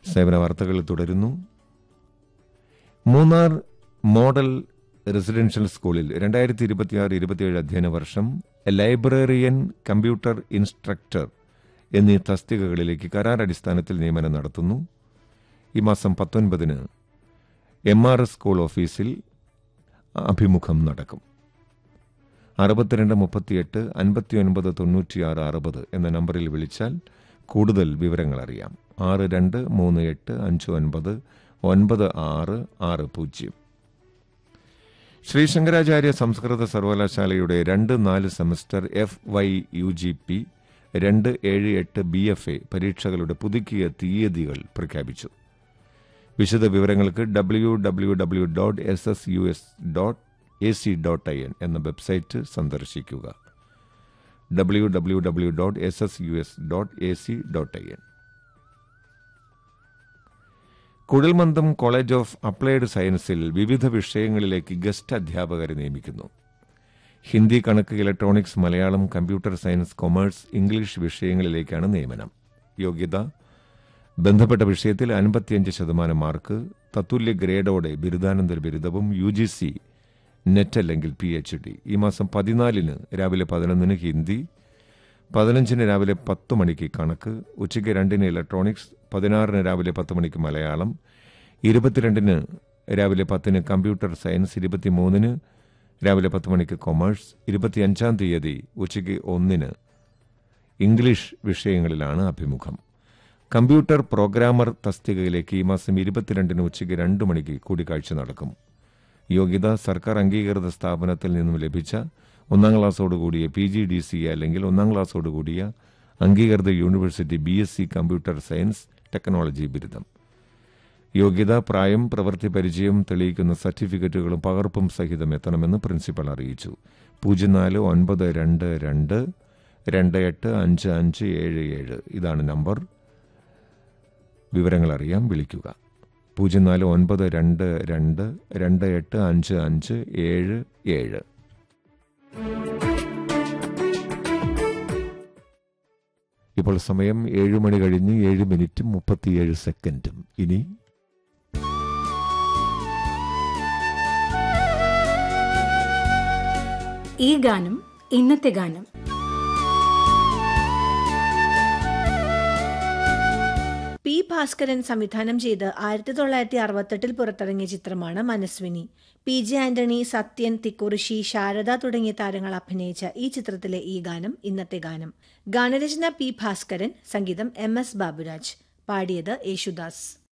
സേവന വാർത്തകൾ തുടരുന്നു മൂന്നാർ മോഡൽ റെസിഡൻഷ്യൽ സ്കൂളിൽ രണ്ടായിരത്തി ഇരുപത്തിയാറ് ഇരുപത്തിയേഴ് അധ്യയന വർഷം ലൈബ്രറിയൻ കമ്പ്യൂട്ടർ ഇൻസ്ട്രക്ടർ എന്നീ തസ്തികകളിലേക്ക് കരാർ അടിസ്ഥാനത്തിൽ നിയമനം നടത്തുന്നു ഈ മാസം പത്തൊൻപതിന് എം ആർ എസ് സ്കൂൾ ഓഫീസിൽ അഭിമുഖം നടക്കും അറുപത്തിരണ്ട് മുപ്പത്തിയെട്ട് അൻപത്തിയൊൻപത് തൊണ്ണൂറ്റിയാറ് അറുപത് എന്ന നമ്പറിൽ വിളിച്ചാൽ കൂടുതൽ വിവരങ്ങൾ അറിയാം ആറ് രണ്ട് മൂന്ന് എട്ട് അഞ്ച് ഒൻപത് ഒൻപത് ആറ് ആറ് പൂജ്യം ശ്രീ ശങ്കരാചാര്യ സംസ്കൃത സർവകലാശാലയുടെ രണ്ട് നാല് semester F Y U G P രണ്ട് ഏഴ് എട്ട് ബി എഫ് എ പരീക്ഷകളുടെ പുതുക്കിയ തീയതികൾ പ്രഖ്യാപിച്ചു വിശദ വിവരങ്ങൾക്ക് W W W dot S S U S dot A C dot I N എന്ന വെബ്സൈറ്റ് സന്ദർശിക്കുക W W W dot S S U S dot A C dot I N കുഴൽമന്ദം college of applied സയൻസിൽ വിവിധ വിഷയങ്ങളിലേക്ക് guest അധ്യാപകരെ നിയമിക്കുന്നു ഹിന്ദി കണക്ക് electronics Malayalam computer science commerce English വിഷയങ്ങളിലേക്കാണ് നിയമനം യോഗ്യത ബന്ധപ്പെട്ട വിഷയത്തിൽ അൻപത്തിയഞ്ച് ശതമാനം മാർക്ക് തത്തുല്യ ഗ്രേഡോടെ ബിരുദാനന്തര ബിരുദവും യു ജി സി നെറ്റ് അല്ലെങ്കിൽ പി എച്ച് ഡി ഈ മാസം പതിനാലിന് രാവിലെ പതിനൊന്നിന് ഹിന്ദി പതിനഞ്ചിന് രാവിലെ പത്ത് മണിക്ക് കണക്ക് ഉച്ചയ്ക്ക് രണ്ടിന് ഇലക്ട്രോണിക്സ് പതിനാറിന് രാവിലെ പത്ത് മണിക്ക് മലയാളം ഇരുപത്തിരണ്ടിന് രാവിലെ പത്തിന് കമ്പ്യൂട്ടർ സയൻസ് ഇരുപത്തിമൂന്നിന് രാവിലെ പത്ത് മണിക്ക് കൊമേഴ്സ് ഇരുപത്തിയഞ്ചാം തീയതി ഉച്ചയ്ക്ക് ഒന്നിന് ഇംഗ്ലീഷ് വിഷയങ്ങളിലാണ് അഭിമുഖം കമ്പ്യൂട്ടർ പ്രോഗ്രാമർ തസ്തികയിലേക്ക് ഈ മാസം ഇരുപത്തിരണ്ടിന് ഉച്ചയ്ക്ക് രണ്ട് മണിക്ക് കൂടിക്കാഴ്ച നടക്കും യോഗ്യത സർക്കാർ അംഗീകൃത സ്ഥാപനത്തിൽ നിന്നും ലഭിച്ച ഒന്നാം ക്ലാസ്സോടുകൂടിയ പി ജി ഡി സി അല്ലെങ്കിൽ ഒന്നാം ക്ലാസ്സോടുകൂടിയ അംഗീകൃത university B S C computer science technology ബിരുദം യോഗ്യത പ്രായം പ്രവൃത്തി പരിചയം തെളിയിക്കുന്ന സർട്ടിഫിക്കറ്റുകളും പകർപ്പും സഹിതം എത്തണമെന്ന് പ്രിൻസിപ്പൽ അറിയിച്ചു പൂജ്യം നാല് ഒൻപത് രണ്ട് രണ്ട് രണ്ട് എട്ട് അഞ്ച് അഞ്ച് ഏഴ് ഏഴ് ഇതാണ് നമ്പർ വിവരങ്ങൾ അറിയാൻ വിളിക്കുക പൂജ്യം നാല് ഒൻപത് രണ്ട് രണ്ട് രണ്ട് എട്ട് അഞ്ച് അഞ്ച് ഏഴ് ഏഴ് ഇപ്പോൾ സമയം ഏഴ് മണി കഴിഞ്ഞ് ഏഴ് മിനിറ്റും മുപ്പത്തിയേഴ് സെക്കൻഡും ഇനി ഈ ഗാനം ഇന്നത്തെ ഗാനം പി ഭാസ്കരൻ സംവിധാനം ചെയ്ത് ആയിരത്തി തൊള്ളായിരത്തി അറുപത്തെട്ടിൽ പുറത്തിറങ്ങിയ ചിത്രമാണ് മനസ്വിനി പി ജെ ആന്റണി സത്യൻ തിക്കുറിശി ശാരദ തുടങ്ങിയ താരങ്ങൾ അഭിനയിച്ച ഈ ചിത്രത്തിലെ ഈ ഗാനം ഇന്നത്തെ ഗാനം ഗാനരചന പി ഭാസ്കരൻ സംഗീതം എം എസ് ബാബുരാജ് പാടിയത് യേശുദാസ്